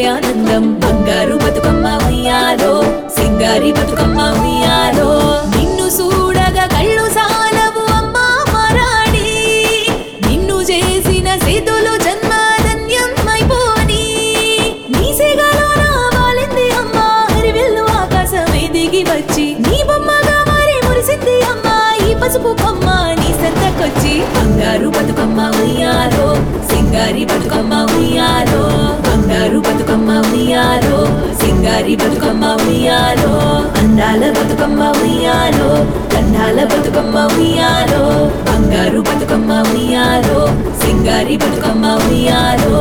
ఆనందం బంగారు బతుకమ్మ ఉయ్యాలో సింగారి బతుకమ్మ ఉయ్యాలో నిన్ను చూడగా కళ్ళు సాలవు అమ్మా మరాడి నిన్ను చేసిన సేతులు జన్మధన్యం అయిపోని నీ సిగలో నా వాలింది అమ్మా హరివెల్లు ఆకాశమే దిగి వచ్చి నీ బొమ్మగా మారి మురిసింది అమ్మా ఈ పసుపు బొమ్మ నీ సంతకొచ్చి బంగారు బతుకమ్మ ఉయ్యాలో సింగారి బతుకమ్మ ఉయ్యాలో బంగారు బతుకమ్మ ఉయ్యాలో సింగారి బతుకమ్మ ఉయ్యాలో అందాల బతుకమ్మ ఉయ్యాలో గంధాల బతుకమ్మ ఉయ్యాలో బంగారు బతుకమ్మ ఉయ్యాలో సింగారి బతుకమ్మ ఉయ్యాలో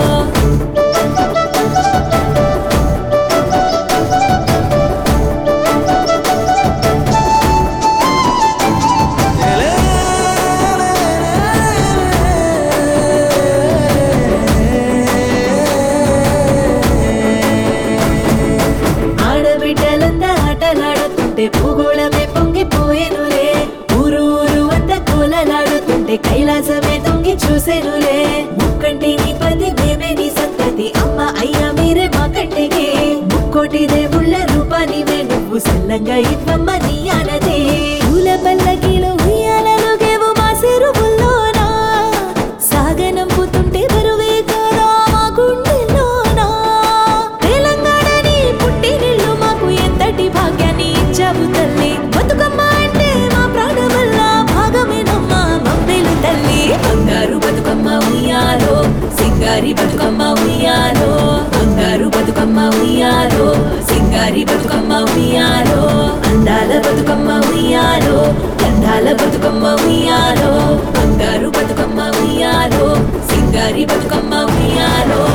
ఆడబిడ్డలంతా ఆటలాడుతుంటే భూగోళమే పొంగిపోయేనులే ఊరు ఊరు అంతా కోలలాడుతుంటే కైలాసమే తొంగి చూసేనులే ముక్కంటి నీ పది మేమే నీ సంతతి అమ్మ అయ్యా మీరే మా కంటికి ముక్కోటి దేవుళ్ళ రూపానివే నువ్వు సల్లంగా ఇవ్వమ్మ నీ అనదే పూల పల్లకిలో ఉయ్యాలలుగేవు మా చెరువుల్లోనా సాగనంపుతుంటే బరువే కదా మా గుండెల్లోనా తెలంగాణని పుట్టినిల్లు మాకు ఎంతటి భాగ్యాన్ని ఇచ్చావు తల్లి బతుకమ్మ అంటే మా ప్రాణమల్ల భాగమేనమ్మా మమ్మేలు తల్లి బంగారు బతుకమ్మ ఉయ్యాలో సింగారి బతుకమ్మ ఉయ్యాలో బంగారు బతుకమ్మ ఉయ్యాలో సింగారి బతుకమ్మ ఉయ్యాలో అందాల బతుకమ్మ ఉయ్యాలో గంధాల బతుకమ్మ ఉయ్యాలో బంగారు బతుకమ్మ ఉయ్యాలో సింగారి బతుకమ్మ ఉయ్యాలో